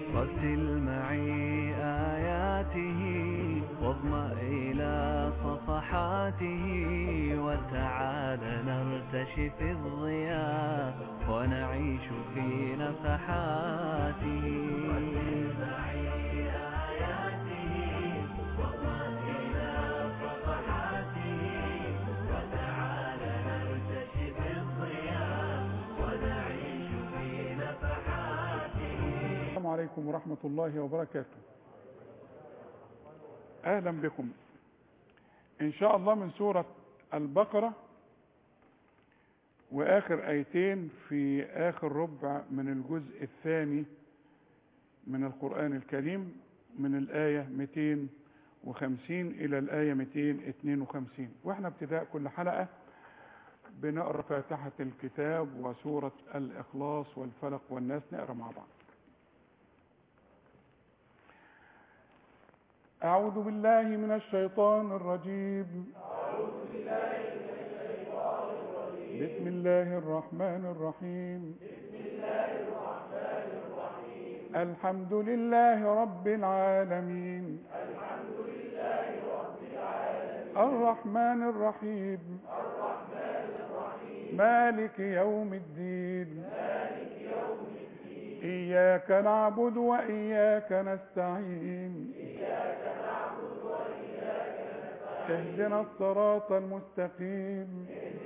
رتل معي آياته واضمأ إلى صفحاته وتعال نرتشي في الضياء ونعيش في نفحاته رتل معي آياته واضمأ إلى صفحاته وتعال نرتشي في الضياء ونعيش في نفحاته السلام عليكم ورحمة الله وبركاته أهلا بكم إن شاء الله من سورة البقرة وآخر آيتين في آخر ربع من الجزء الثاني من القرآن الكريم من الآية 250 إلى الآية 252 وإحنا ابتداء كل حلقة بنقرأ فاتحة الكتاب وسورة الإخلاص والفلق والناس نقرأ مع بعض أعوذ بالله من الشيطان الرجيم بسم الله الرحمن الرحيم الحمد لله رب العالمين الرحمن الرحيم مالك يوم الدين إياك نعبد وإياك نستعين اهدنا الصراط المستقيم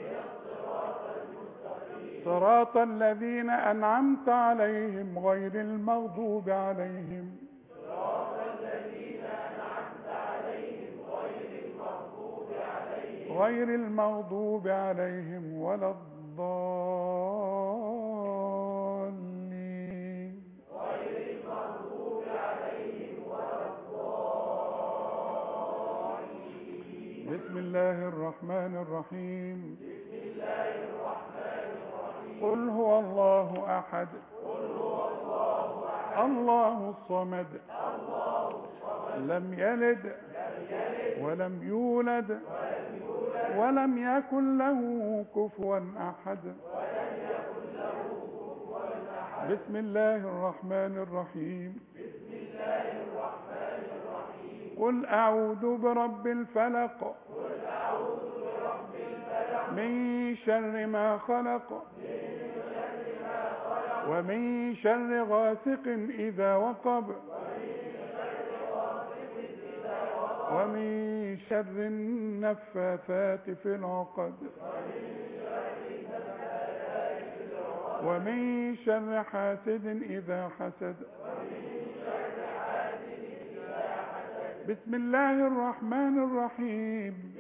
صراط الذين أنعمت عليهم غير المغضوب عليهم غير المغضوب عليهم ولا الضالين بسم الله الرحمن الرحيم قل هو الله أحد الله الصمد لم يلد ولم يولد ولم يكن له كفوا أحد بسم الله الرحمن الرحيم قل أعوذ برب الفلق من شر ما خلق ومن شر غاسق إذا وقب ومن شر النفاثات في العقد ومن شر حاسد إذا حسد بسم الله الرحمن الرحيم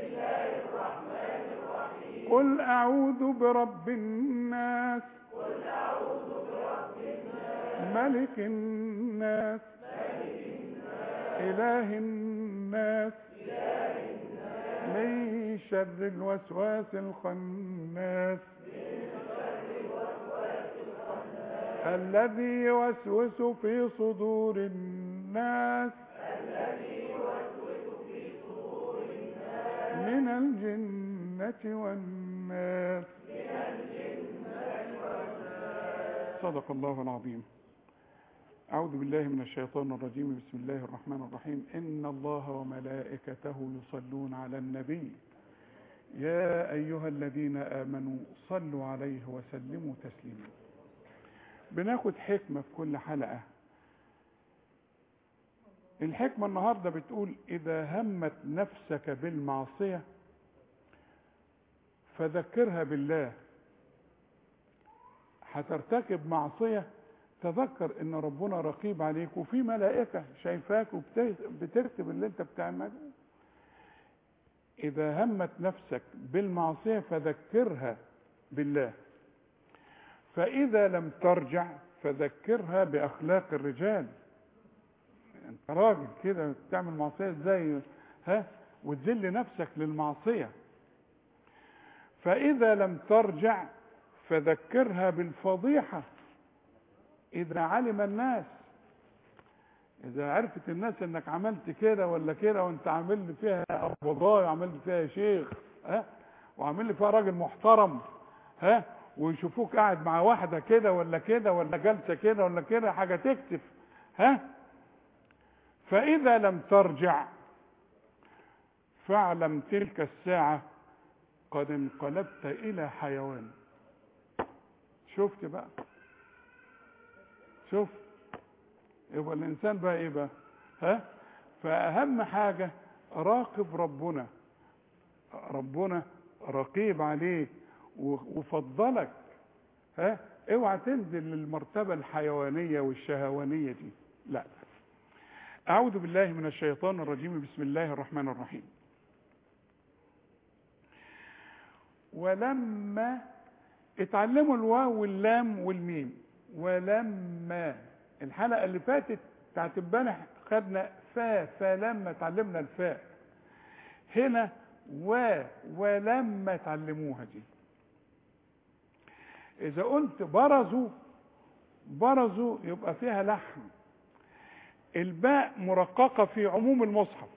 قل أعوذ برب الناس ملك الناس إله الناس من شر الوسواس الخناس الذي يوسوس في صدور الناس من الجنة والناس صدق الله العظيم أعوذ بالله من الشيطان الرجيم بسم الله الرحمن الرحيم إن الله وملائكته يصلون على النبي يا أيها الذين آمنوا صلوا عليه وسلموا تسليما بناخد حكمة في كل حلقة الحكمة النهاردة بتقول إذا همت نفسك بالمعصية فذكرها بالله هترتكب معصية تذكر ان ربنا رقيب عليك وفي ملائكة شايفاك وبتكتب اللي انت بتعمله اذا همت نفسك بالمعصية فذكرها بالله فاذا لم ترجع فذكرها باخلاق الرجال انت راجل كده بتعمل معصية ازاي ها وتذل نفسك للمعصية فاذا لم ترجع فذكرها بالفضيحة إذا علم الناس إذا عرفت الناس إنك عملت كده ولا كده وأنت عامل لي فيها قضايا وعامل لي فيها شيخ ها وعامل لي فيها راجل محترم ها ويشوفوك قاعد مع واحدة كده ولا كده ولا جلسة كده ولا كده حاجة تكتف ها فإذا لم ترجع فاعلم تلك الساعة قد انقلبت إلى حيوان شفت بقى شوف يبقى الإنسان بقى إيه بقى ها فأهم حاجة راقب ربنا ربنا رقيب عليك وفضلك ها اوعى تنزل للمرتبة الحيوانية والشهوانية دي لا أعوذ بالله من الشيطان الرجيم بسم الله الرحمن الرحيم ولما اتعلموا الواو واللام والميم ولما الحلقة اللي فاتت بتاعت امبارح خدنا فا فلما اتعلمنا الفاء هنا و ولما اتعلموها دي اذا قلت برزوا برزوا يبقى فيها لحن الباء مرققة في عموم المصحف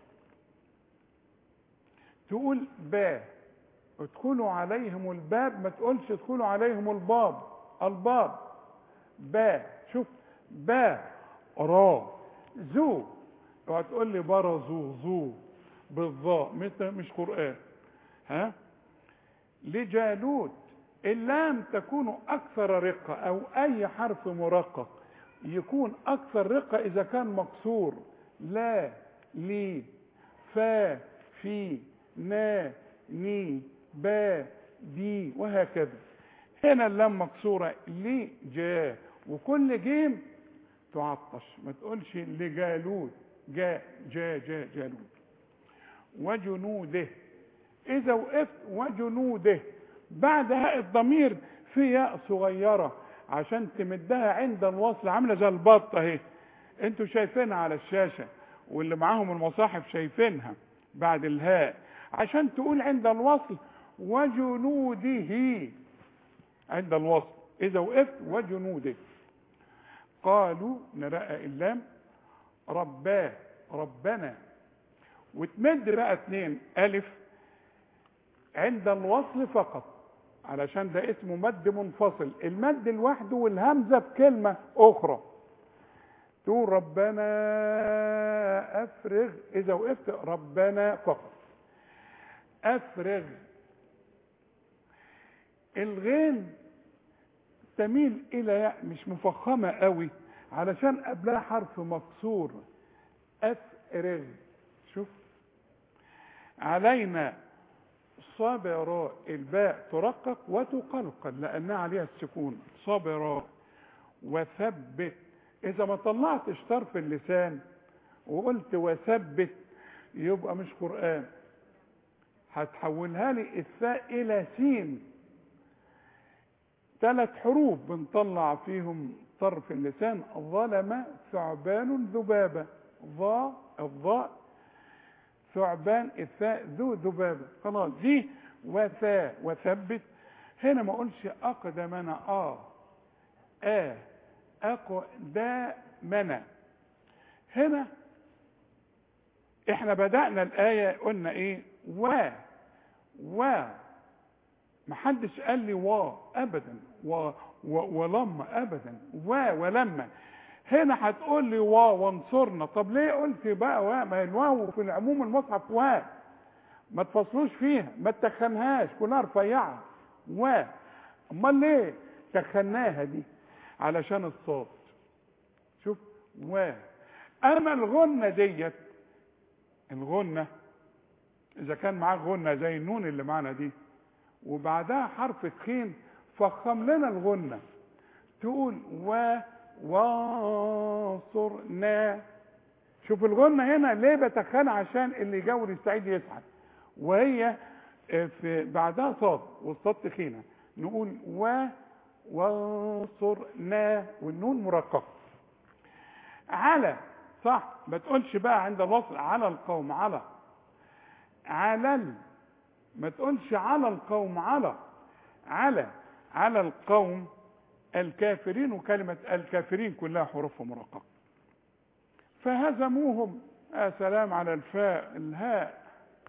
تقول با ادخلوا عليهم الباب ما تقولش ادخلوا عليهم الباب الباب با شوف با را زو اوعى تقول لي برزوا زو بالظاء مش قرآن ها لجالوت اللام تكون أكثر رقة أو أي حرف مرقق يكون أكثر رقة إذا كان مكسور لا لي فا في نا ني با دي وهكذا هنا اللام مكسورة لي جا وكل جيم تعطش ما تقولش لجالوت جا جا جا جالوت وجنوده إذا وقفت وجنوده بعد هاء الضمير في ياء صغيرة عشان تمدها عند الوصل عاملة زي البطة اهي انتوا شايفينها على الشاشة واللي معاهم المصاحف شايفينها بعد الهاء عشان تقول عند الوصل وجنوده عند الوصل إذا وقفت وجنوده قالوا نرقى اللام رباه ربنا وتمد بقى اتنين ألف عند الوصل فقط علشان ده اسمه مد منفصل المد لوحده والهمزة بكلمة أخرى تقول ربنا أفرغ إذا وقفت ربنا فقط أفرغ الغين تميل إلى ياء مش مفخمة قوي علشان قبلها حرف مكسور أفرغ شوف علينا صابراء الباء ترقق وتقلقل لأنها عليها السكون صابراء وثبت إذا ما طلعتش طرف اللسان وقلت وثبت يبقى مش قرآن هتحولها لي الثاء إلى سين ثلاث حروف بنطلع فيهم طرف اللسان ظلم ثعبان ذبابة ظا الظاء ثعبان الثاء ذو ذبابة خلاص دي وثاء وثبت هنا ما اقولش اقدمنا اه اه اقدامنا هنا احنا بدأنا الآية قلنا ايه و و محدش قال لي وا ابدا و و ولما ابدا و ولما هنا هتقول لي وا وانصرنا طب ليه قلت بقى وا ما هي الواو في العموم المصحف وا ما تفصلوش فيها ما تخنهاش كلها رفيعه وا امال ليه تخناها دي علشان الصوت شوف وا اما الغنه ديت الغنه اذا كان معاك غنه زي النون اللي معانا دي وبعدها حرف تخين فخم لنا الغنه تقول و وانصرنا شوف الغنة هنا ليه بتخان عشان اللي يجاور السعيد يسعد وهي في بعدها صاد والصاد تخينة نقول و وانصرنا والنون مرققة على صح ما تقولش بقى عند الوصل على القوم على على ال ما تقولش على القوم على على على القوم الكافرين وكلمة الكافرين كلها حروف مرققة فهزموهم يا سلام على الفاء الهاء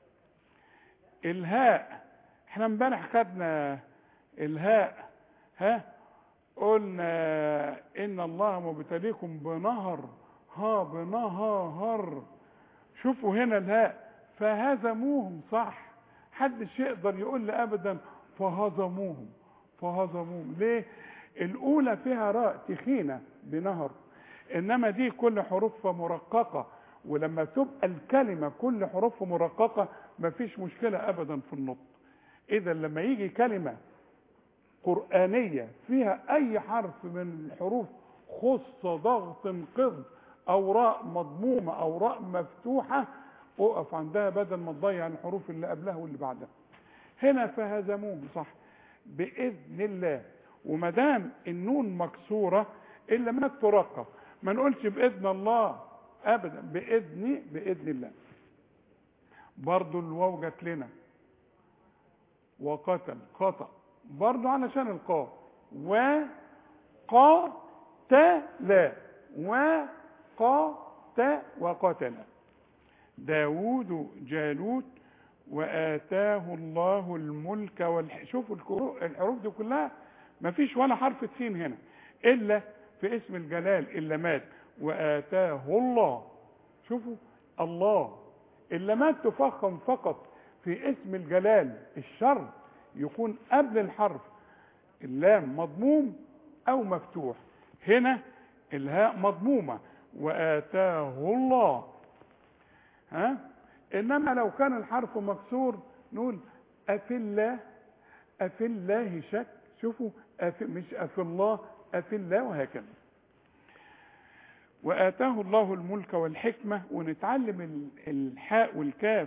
الهاء احنا امبارح خدنا الهاء ها قلنا ان الله مبتليكم بنهر ها بنهر شوفوا هنا الهاء فهزموهم صح حدش يقدر يقول لي ابدا فهزموهم فهزموهم ليه الاولى فيها راء تخينه بنهر انما دي كل حروفها مرققه ولما تبقى الكلمه كل حروفها مرققه مفيش مشكله ابدا في النطق اذا لما يجي كلمه قرانيه فيها اي حرف من الحروف خص ضغط قض او راء مضمومه او راء مفتوحه اقف عندها بدل ما تضيع الحروف اللي قبلها واللي بعدها هنا فهزموهم صح باذن الله وما دام النون مكسوره الا ما ترقق ما نقولش باذن الله ابدا باذن باذن الله برضو الواو جت لنا وقتل خطا برضو علشان القاف و قاتل وقات وقتل داود جالوت وآتاه الله الملك والح... شوفوا الكرو- الحروف دي كلها ما فيش ولا حرف سين هنا إلا في اسم الجلال إلا مات وآتاه الله شوفوا الله اللامات تفخم فقط في اسم الجلال الشر يكون قبل الحرف اللام مضموم أو مفتوح هنا الهاء مضمومة وآتاه الله ها انما لو كان الحرف مكسور نقول افي الله افي الله شك شوفوا أفي مش افي الله افي الله وهكذا واتاه الله الملك والحكمه ونتعلم ال- الحاء والكاف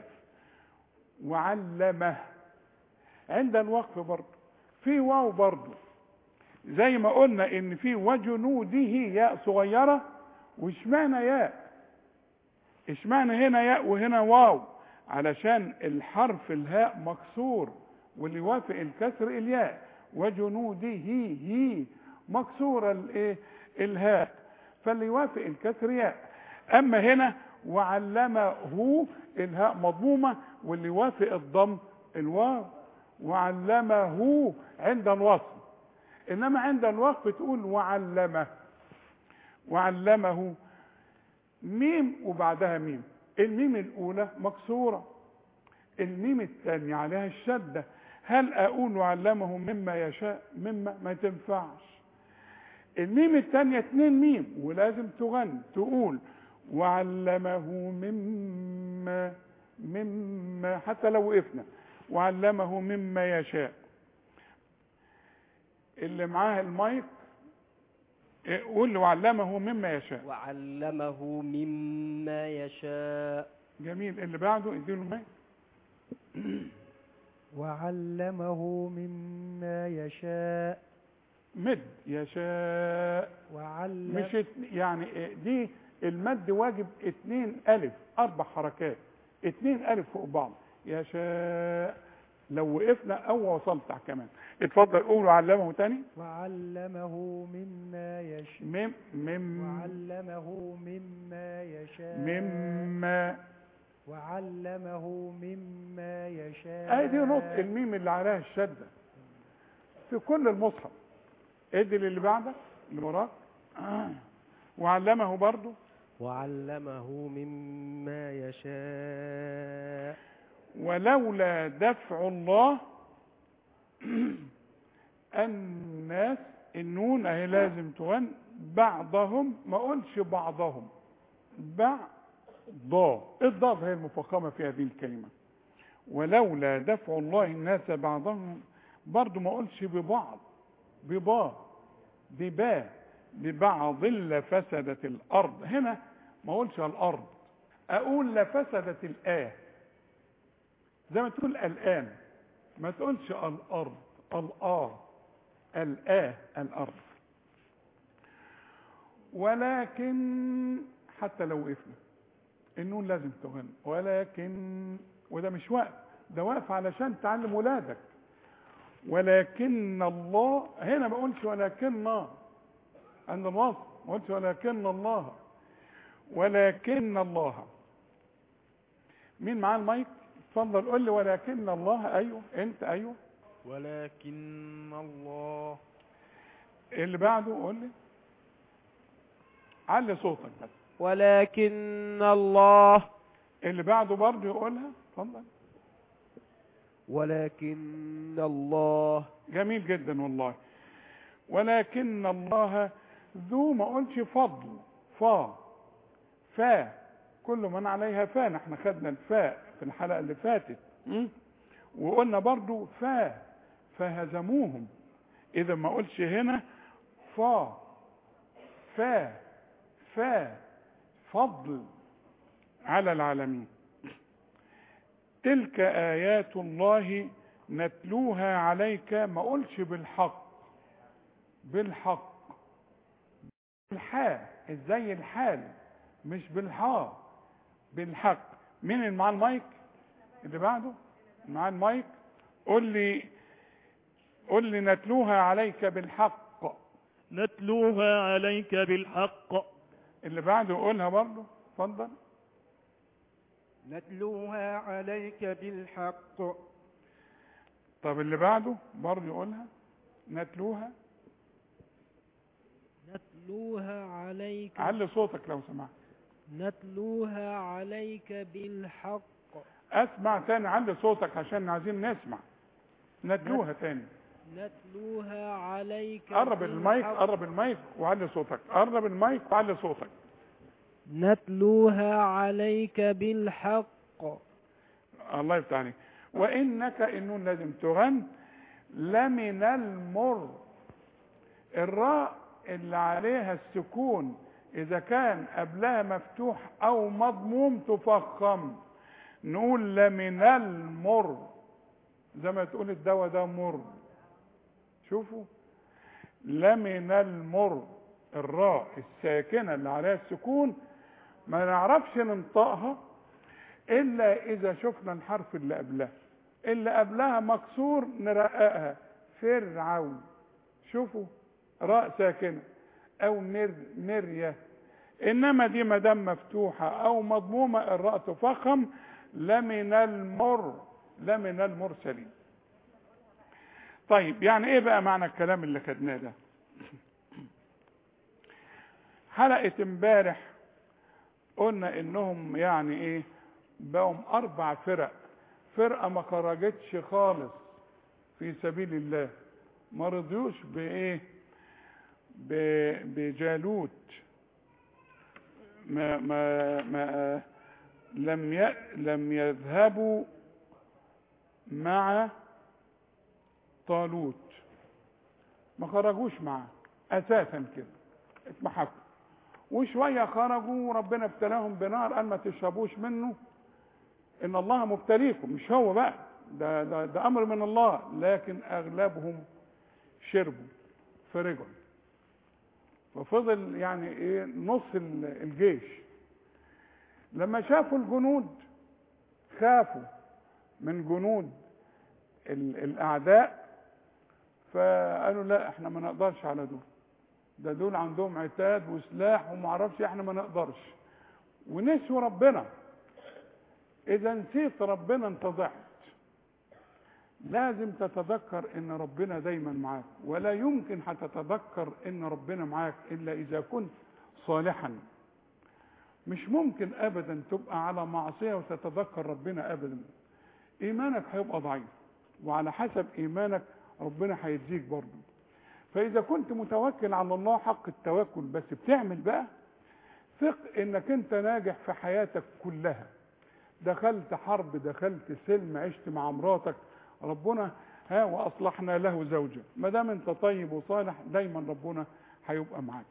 وعلمه عند الوقف برضه في واو برضه زي ما قلنا ان في وجنوده ياء صغيره واشمعنى ياء اشمعنى هنا ياء وهنا واو علشان الحرف الهاء مكسور واللي يوافق الكسر الياء وجنوده هي مكسوره الايه الهاء فاللي يوافق الكسر ياء اما هنا وعلمه الهاء مضمومه واللي يوافق الضم الواو وعلمه عند الوصل انما عند الوقف تقول وعلمه وعلمه ميم وبعدها ميم الميم الاولى مكسوره الميم الثانيه عليها الشده هل اقول وعلمه مما يشاء مما ما تنفعش الميم الثانيه اتنين ميم ولازم تغني تقول وعلمه مما مما حتى لو وقفنا وعلمه مما يشاء اللي معاه المايك إيه، قول وعلمه مما يشاء وعلمه مما يشاء جميل اللي بعده اديله المايك وعلمه مما يشاء مد يشاء وعلم مش ات- يعني إيه، دي المد واجب اتنين الف اربع حركات اتنين الف فوق بعض يشاء لو وقفنا او وصلت كمان اتفضل قول وعلمه تاني وعلمه مما يشاء مم مم وعلمه مما يشاء مما وعلمه مما يشاء اهي دي نطق الميم اللي عليها الشده في كل المصحف ادي للي بعدك اللي وراك آه. وعلمه برضه وعلمه مما يشاء ولولا دفع الله الناس النون اهي لازم تغن بعضهم ما اقولش بعضهم بعض الضاد هي المفخمه في هذه الكلمه ولولا دفع الله الناس بعضهم برضو ما اقولش ببعض ببا ببا ببعض لفسدت الارض هنا ما اقولش الارض اقول لفسدت الاه زي ما تقول الآن ما تقولش الأرض الآه الآه الأرض ولكن حتى لو وقفنا النون لازم تغني ولكن وده مش وقف ده واقف علشان تعلم ولادك ولكن الله هنا ما اقولش ولكن عند الوصف ما اقولش ولكن الله ولكن الله مين معاه المايك اتفضل قول لي ولكن الله ايوه انت ايوه ولكن الله اللي بعده قول لي علي صوتك بس ولكن الله اللي بعده برضه يقولها اتفضل ولكن الله جميل جدا والله ولكن الله ذو ما قلش فضل فا فا كل من عليها فان احنا خدنا الفاء في الحلقه اللي فاتت م? وقلنا برضو فا فهزموهم اذا ما قلش هنا فا فا فا فضل على العالمين تلك ايات الله نتلوها عليك ما قلش بالحق بالحق بالحاء ازاي الحال مش بالحاء بالحق مين اللي معاه المايك اللي بعده معاه المايك قول لي قول لي نتلوها عليك بالحق نتلوها عليك بالحق اللي بعده قولها برضه اتفضل نتلوها عليك بالحق طب اللي بعده برضه يقولها نتلوها نتلوها عليك علي صوتك لو سمحت نتلوها عليك بالحق اسمع تاني علي صوتك عشان عايزين نسمع نتلوها تاني نتلوها عليك قرب المايك بالحق. قرب المايك وعلي صوتك قرب المايك وعلي صوتك نتلوها عليك بالحق الله يفتح عليك وانك النون لازم تغن لمن المر الراء اللي عليها السكون اذا كان قبلها مفتوح او مضموم تفخم نقول لمن المر زي ما تقول الدواء ده مر شوفوا لمن المر الراء الساكنة اللي عليها السكون ما نعرفش ننطقها الا اذا شفنا الحرف اللي قبلها اللي قبلها مكسور نرققها فرعون شوفوا راء ساكنه او مر مريه انما دي ما دام مفتوحه او مضمومه الراء تفخم لمن المر لمن المرسلين طيب يعني ايه بقى معنى الكلام اللي خدناه ده حلقه امبارح قلنا انهم يعني ايه بقوا اربع فرق فرقه ما خرجتش خالص في سبيل الله ما رضيوش بايه ب- بجالوت ما ما ما لم ي... لم يذهبوا مع طالوت ما خرجوش معاه اساسا كده اتمحكوا وشويه خرجوا وربنا ابتلاهم بنار قال ما تشربوش منه ان الله مبتليكم مش هو بقى ده, ده, ده امر من الله لكن اغلبهم شربوا فرجعوا ففضل يعني ايه نص ال- الجيش لما شافوا الجنود خافوا من جنود ال- الاعداء فقالوا لا احنا ما نقدرش على دول ده دول عندهم عتاد وسلاح وما اعرفش احنا ما نقدرش ونسوا ربنا اذا نسيت ربنا انت ضعت لازم تتذكر ان ربنا دايما معاك ولا يمكن هتتذكر ان ربنا معاك الا اذا كنت صالحا مش ممكن ابدا تبقى على معصيه وتتذكر ربنا ابدا ايمانك هيبقى ضعيف وعلى حسب ايمانك ربنا هيديك برضه فاذا كنت متوكل على الله حق التوكل بس بتعمل بقى ثق انك انت ناجح في حياتك كلها دخلت حرب دخلت سلم عشت مع مراتك ربنا ها واصلحنا له زوجه ما دام انت طيب وصالح دايما ربنا هيبقى معاك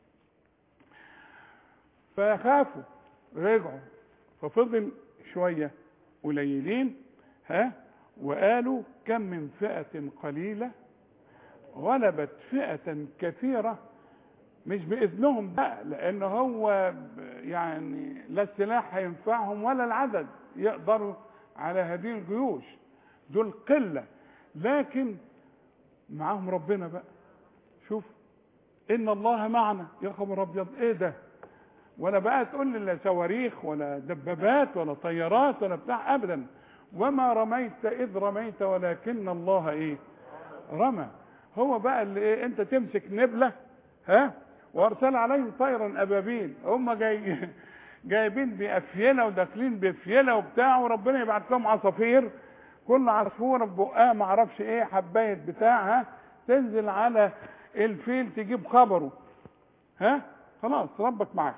فخافوا رجعوا ففضل شويه قليلين ها وقالوا كم من فئه قليله غلبت فئه كثيره مش باذنهم بقى لان هو يعني لا السلاح هينفعهم ولا العدد يقدروا على هذه الجيوش دول قله لكن معاهم ربنا بقى شوف ان الله معنا يا خبر ابيض ايه ده ولا بقى تقول لي لا صواريخ ولا دبابات ولا طيارات ولا بتاع ابدا وما رميت اذ رميت ولكن الله ايه رمى هو بقى اللي ايه انت تمسك نبله ها وارسل عليهم طيرا ابابيل هم جاي جايبين بافيله وداخلين بافيله وبتاع وربنا يبعت لهم عصافير كل عصفوره ببقها ما اعرفش ايه حبايه بتاعها تنزل على الفيل تجيب خبره ها خلاص ربك معاك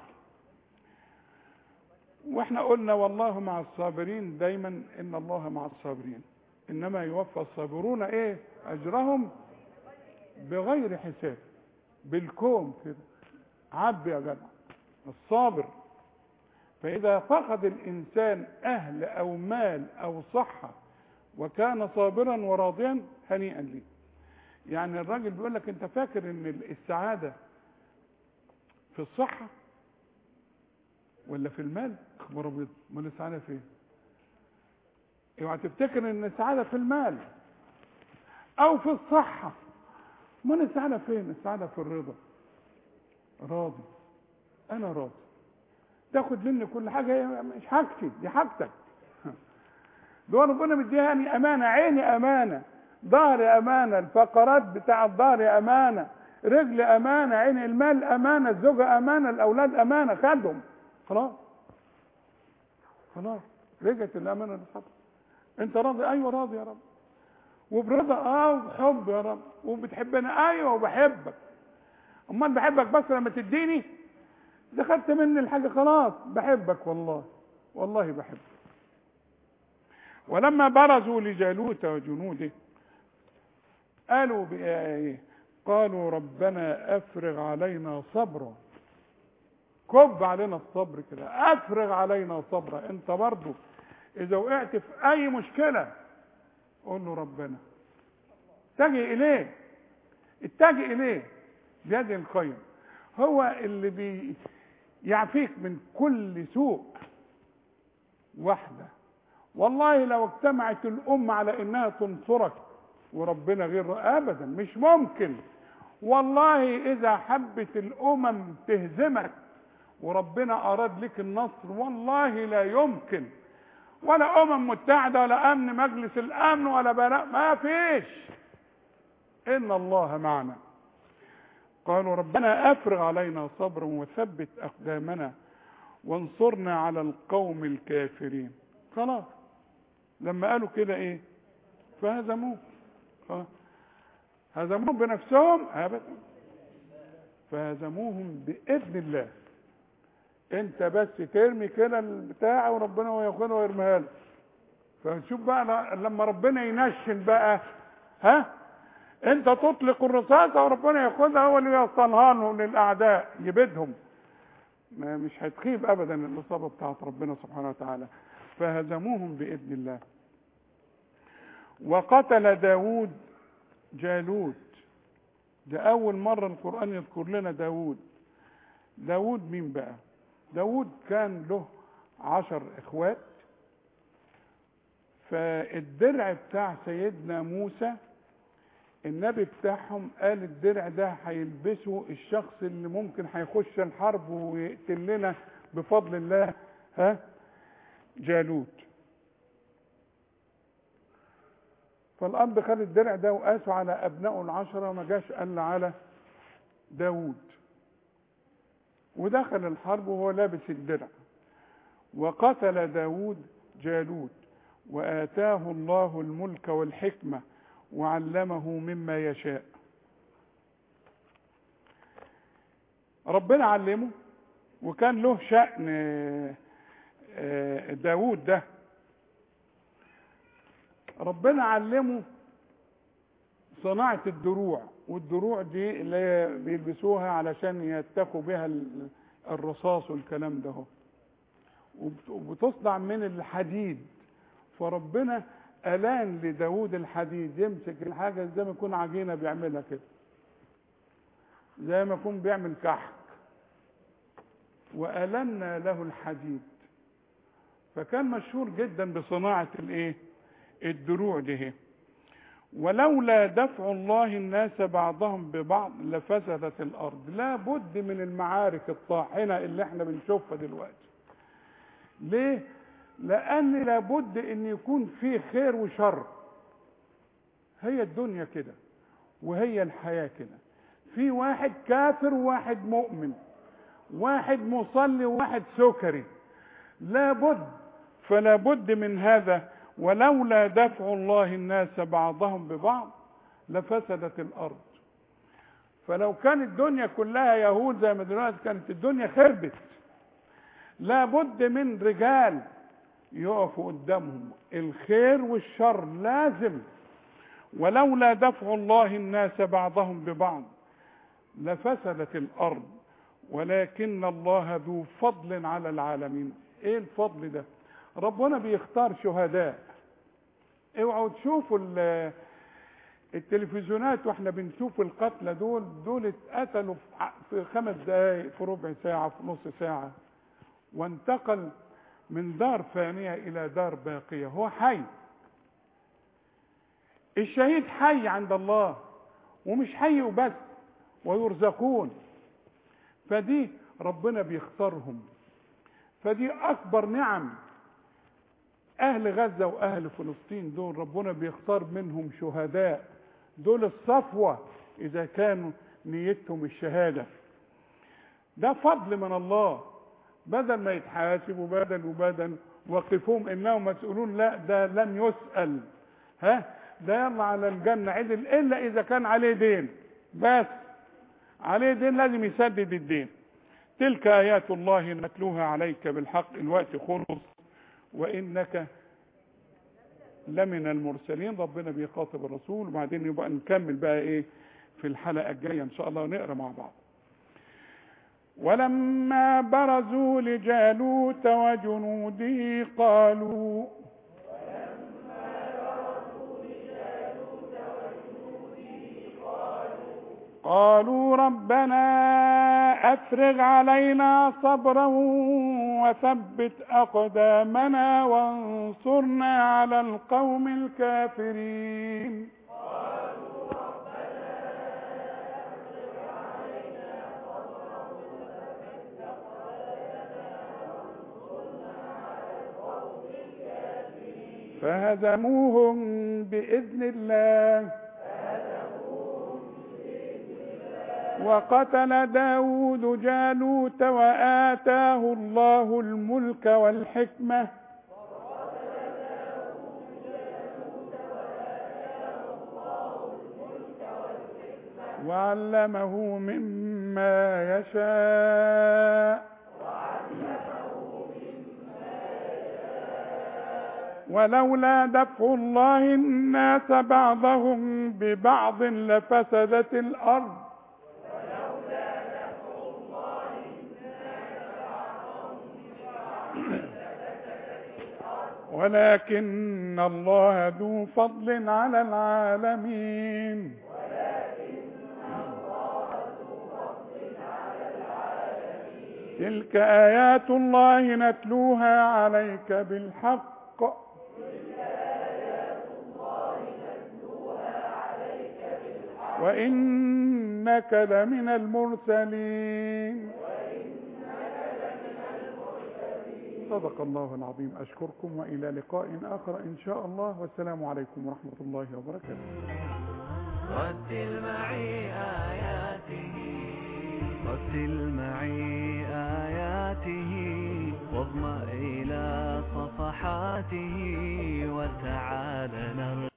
واحنا قلنا والله مع الصابرين دايما ان الله مع الصابرين انما يوفى الصابرون ايه اجرهم بغير حساب بالكوم كده عب يا جدع الصابر فاذا فقد الانسان اهل او مال او صحه وكان صابرا وراضيا هنيئا ليه يعني الراجل بيقول لك انت فاكر ان السعاده في الصحه ولا في المال اخبار ابيض امال السعاده فين اوعى تفتكر ان السعاده في المال او في الصحه امال السعاده فين السعاده في الرضا راضي انا راضي تاخد مني كل حاجه هي مش حاجتي دي حاجتك دول ربنا مديهاني امانه عيني امانه ظهري امانه الفقرات بتاع الظهر امانه رجل امانه عين المال امانه الزوجه امانه الاولاد امانه خدهم خلاص خلاص رجعت الامانه لصاحبها انت راضي ايوه راضي يا رب وبرضا اه وبحب يا رب وبتحبني ايوه وبحبك امال بحبك بس لما تديني ده خدت مني الحاجه خلاص بحبك والله والله بحبك ولما برزوا لجالوت وجنوده قالوا بإيه قالوا ربنا افرغ علينا صبرا كب علينا الصبر كده افرغ علينا صبرا انت برضو اذا وقعت في اي مشكله قول له ربنا اتجه اليه اتجه اليه بيد الخير هو اللي بي يعفيك من كل سوء واحده والله لو اجتمعت الامه على انها تنصرك وربنا غير ابدا مش ممكن والله اذا حبت الامم تهزمك وربنا اراد لك النصر والله لا يمكن ولا امم متحده ولا امن مجلس الامن ولا بلاء ما فيش ان الله معنا قالوا ربنا افرغ علينا صبرا وثبت اقدامنا وانصرنا على القوم الكافرين خلاص لما قالوا كده ايه فهزموه خلاص هزموهم بنفسهم ابدا فهزموهم باذن الله انت بس ترمي كده البتاع وربنا ياخدها ويرميها لك فشوف بقى لما ربنا ينشن بقى ها انت تطلق الرصاصه وربنا ياخدها هو اللي يوصلها لهم للاعداء يبيدهم ما مش هتخيب ابدا الاصابه بتاعت ربنا سبحانه وتعالى فهزموهم باذن الله وقتل داود جالوت ده اول مره القران يذكر لنا داود داود مين بقى داود كان له عشر اخوات فالدرع بتاع سيدنا موسى النبي بتاعهم قال الدرع ده هيلبسه الشخص اللي ممكن هيخش الحرب ويقتل لنا بفضل الله ها جالوت فالاب خد الدرع ده وقاسه على ابنائه العشره ما جاش قال على داوود ودخل الحرب وهو لابس الدرع وقتل داود جالوت وآتاه الله الملك والحكمة وعلمه مما يشاء ربنا علمه وكان له شأن داود ده ربنا علمه صناعة الدروع والدروع دي اللي بيلبسوها علشان يتقوا بها الرصاص والكلام ده وبتصنع من الحديد فربنا ألان لداود الحديد يمسك الحاجة زي ما يكون عجينة بيعملها كده زي ما يكون بيعمل كحك وألنا له الحديد فكان مشهور جدا بصناعة الايه الدروع دي ولولا دفع الله الناس بعضهم ببعض لفسدت الارض لا بد من المعارك الطاحنه اللي احنا بنشوفها دلوقتي ليه لان لابد ان يكون في خير وشر هي الدنيا كده وهي الحياه كده في واحد كافر وواحد مؤمن واحد مصلي وواحد سكري لابد فلا بد من هذا ولولا دفع الله الناس بعضهم ببعض لفسدت الارض فلو كانت الدنيا كلها يهود زي ما دلوقتي كانت الدنيا خربت لابد من رجال يقفوا قدامهم الخير والشر لازم ولولا دفع الله الناس بعضهم ببعض لفسدت الارض ولكن الله ذو فضل على العالمين ايه الفضل ده ربنا بيختار شهداء اوعوا تشوفوا ال- التلفزيونات واحنا بنشوف القتلى دول دول اتقتلوا في ع- في خمس دقايق في ربع ساعة في نص ساعة وانتقل من دار فانية الى دار باقية هو حي الشهيد حي عند الله ومش حي وبس ويرزقون فدي ربنا بيختارهم فدي اكبر نعم اهل غزة واهل فلسطين دول ربنا بيختار منهم شهداء دول الصفوة اذا كانوا نيتهم الشهادة ده فضل من الله بدل ما يتحاسبوا بدل وبدل وقفوهم انهم مسؤولون لا ده لن يسأل ها ده يلا على الجنة عدل الا اذا كان عليه دين بس عليه دين لازم يسدد الدين تلك ايات الله نتلوها عليك بالحق الوقت خلص وانك لمن المرسلين ربنا بيخاطب الرسول وبعدين يبقى نكمل بقى ايه في الحلقه الجايه ان شاء الله ونقرا مع بعض ولما برزوا لجالوت وجنوده قالوا قالوا ربنا افرغ علينا صبرا وثبت اقدامنا وانصرنا على القوم الكافرين فهزموهم باذن الله وقتل داود جالوت وآتاه الله الملك والحكمة وعلمه مما يشاء ولولا دفع الله الناس بعضهم ببعض لفسدت الأرض ولكن الله ذو فضل على العالمين تلك آيات الله نتلوها عليك بالحق وإنك لمن المرسلين صدق الله العظيم أشكركم وإلى لقاء آخر إن شاء الله والسلام عليكم ورحمة الله وبركاته رتل معي آياته رتل معي آياته واضمأ إلى صفحاته وتعال نرتل